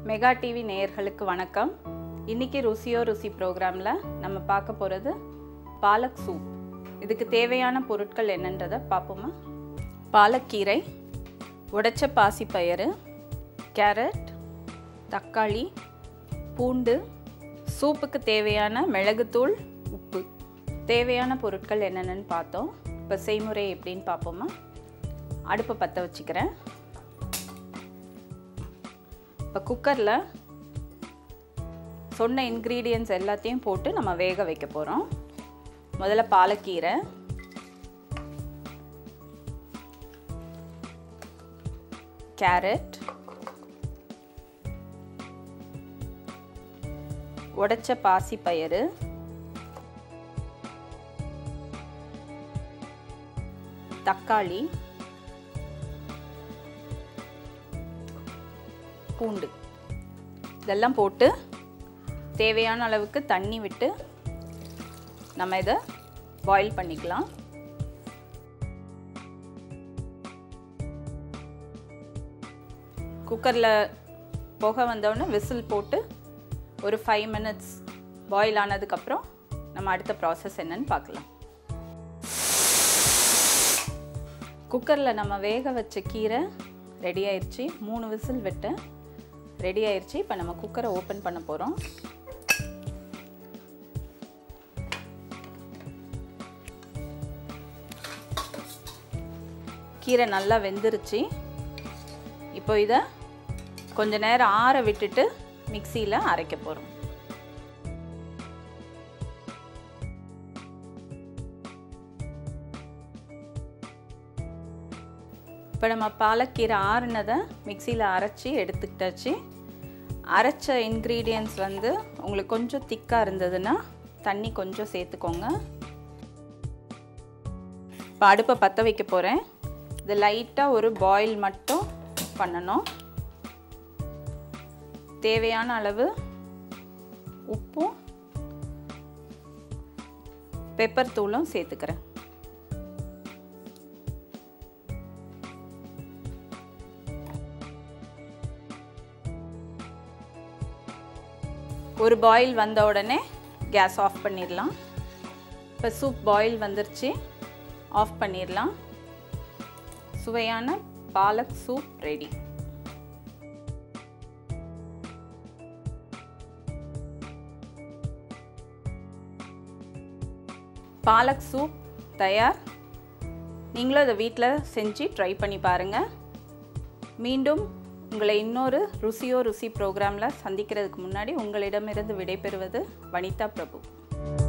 mega TV நேயர்களுக்கு வணக்கம் இன்னைக்கு ருசியோ ருசி ப்ரோக்ராமில் நம்ம பார்க்க போகிறது பாலக் சூப் இதுக்கு தேவையான பொருட்கள் என்னன்றதை பார்ப்போமா பாலக்கீரை உடைச்ச பாசிப்பயிறு கேரட் தக்காளி பூண்டு சூப்புக்கு தேவையான மிளகுத்தூள் உப்பு தேவையான பொருட்கள் என்னென்னு பார்த்தோம் இப்போ செய்முறை எப்படின்னு பார்ப்போமா அடுப்பை பற்ற வச்சுக்கிறேன் இப்போ குக்கரில் சொன்ன இன்க்ரீடியன்ஸ் எல்லாத்தையும் போட்டு நம்ம வேக வைக்க போகிறோம் முதல்ல பாலக்கீரை கேரட் உடைச்ச பாசி பயிறு தக்காளி பூண்டு இதெல்லாம் போட்டு தேவையான அளவுக்கு தண்ணி விட்டு நம்ம இதை பாயில் பண்ணிக்கலாம் குக்கரில் புகை வந்தோடனே விசில் போட்டு ஒரு ஃபைவ் மினிட்ஸ் பாயில் ஆனதுக்கப்புறம் நம்ம அடுத்த ப்ராசஸ் என்னன்னு பார்க்கலாம் குக்கரில் நம்ம வேக வச்ச கீரை ரெடி ஆயிடுச்சு மூணு விசில் விட்டு ரெடி ஆயிடுச்சு இப்போ நம்ம குக்கரை ஓப்பன் பண்ண போகிறோம் கீரை நல்லா வெந்துருச்சு இப்போ இதை கொஞ்ச நேரம் ஆற விட்டுட்டு மிக்சியில் அரைக்க போகிறோம் இப்போ நம்ம பாலக்கீரை ஆறுனதை மிக்சியில் அரைச்சி எடுத்துக்கிட்டாச்சு அரைச்ச இன்க்ரீடியன்ஸ் வந்து உங்களுக்கு கொஞ்சம் திக்காக இருந்ததுன்னா தண்ணி கொஞ்சம் சேர்த்துக்கோங்க இப்போ அடுப்பை பற்ற வைக்க போகிறேன் இது லைட்டாக ஒரு பாயில் மட்டும் பண்ணணும் தேவையான அளவு உப்பும் பெப்பர் தூளும் சேர்த்துக்கிறேன் ஒரு பாயில் வந்த உடனே கேஸ் ஆஃப் பண்ணிடலாம் இப்போ சூப் பாயில் வந்துருச்சு ஆஃப் பண்ணிடலாம் சுவையான palak soup ready palak soup தயார் நீங்களும் இதை வீட்டில் செஞ்சு ட்ரை பண்ணி பாருங்கள் மீண்டும் உங்களை இன்னொரு ருசியோ ருசி ப்ரோக்ராமில் சந்திக்கிறதுக்கு முன்னாடி உங்களிடமிருந்து விடைபெறுவது வனிதா பிரபு